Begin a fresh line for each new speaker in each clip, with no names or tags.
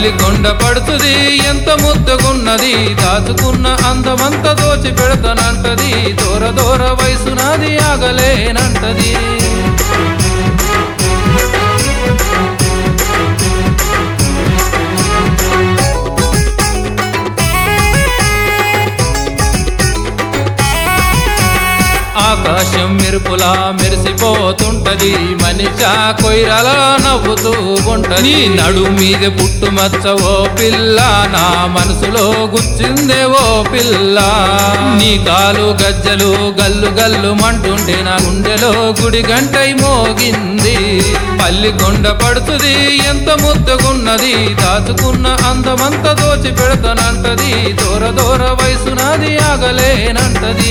పల్లి కొండ పడుతుంది ఎంత ముద్దగున్నది దాచుకున్న అందమంత దోచి పెడతానంటది దూర దూర వయసు నాది ఆగలేనంటది ఆకాశం మెరుపులా మెరిసిపోతుంటది మనిషా కొయ్యలా నవ్వుతూ ఉంటది నడు మీద పుట్టుమచ్చ ఓ పిల్ల నా మనసులో గుచ్చిందే ఓ పిల్ల నీ కాలు గజ్జలు గల్లు గల్లు మంటుంటే నా గుండెలో గుడి గంటై మోగింది పల్లి కొండ పడుతుంది ఎంత ముద్దగున్నది దాచుకున్న అందమంత దోచి పెడతానంటది దూర దూర వయసు నాది ఆగలేనంటది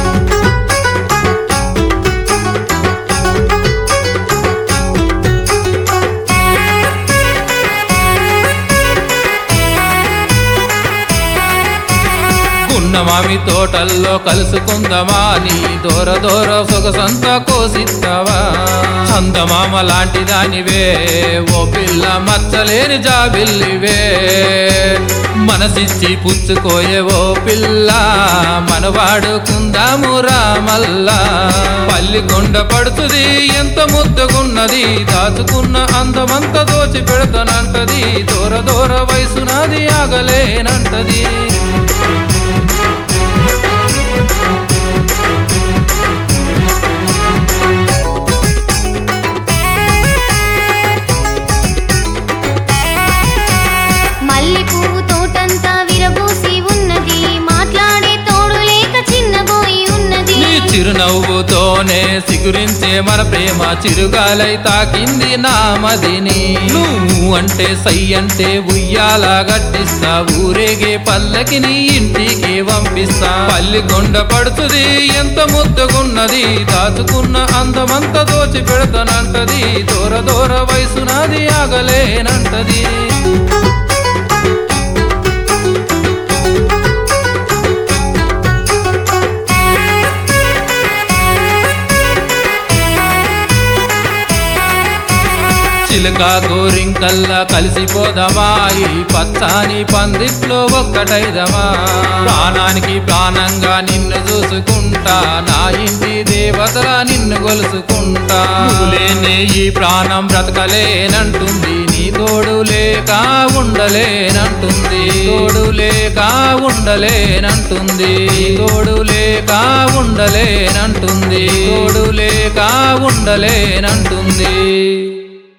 ఉన్న మామి తోటల్లో కలుసుకుందమా నీ దూర దూర సొగసంతా కోసిస్తావా చందమామ లాంటి దానివే ఓ పిల్ల మచ్చలేని జాబిల్లివే మనసిచ్చి పుచ్చుకోయే ఓ పిల్ల మనవాడుకుందాము రామల్లా పల్లి కొండ పడుతుంది ఎంత ముద్దగున్నది దాచుకున్న అందమంత దోచి పెడతానంటది దూర దూర వయసు నాది ఆగలేనంటది
మల్లె పువ్వు తోటంతా విరబూసి ఉన్నది మాట్లాడే తోడు లేక చిన్నబోయి ఉన్నది
నీ చిరునవ్వుతోనే సిగురించే మన ప్రేమ చిరుగాలై తాకింది నా మదిని నువ్వు అంటే సై అంటే ఉయ్యాలా గట్టిస్తా ఊరేగే పల్లకి నీ ఇంటికి పంపిస్తా పల్లి కొండ పడుతుంది ఎంత ముద్దగున్నది దాచుకున్న అందమంత దోచి పెడతానంటది దూర దూర వయసు నాది ఆగలేనంటది చిలక గోరింకల్లా కలిసిపోదమా ఈ పచ్చాని పందిట్లో ఒక్కటైదమా ప్రాణానికి ప్రాణంగా నిన్ను చూసుకుంటా నా ఇంటి దేవతలా నిన్ను గొలుసుకుంటా నువ్వు లేనే ఈ ప్రాణం బ్రతకలేనంటుంది నీ తోడు లేక ఉండలేనంటుంది తోడు లేక ఉండలేనంటుంది తోడు లేక ఉండలేనంటుంది తోడు లేక ఉండలేనంటుంది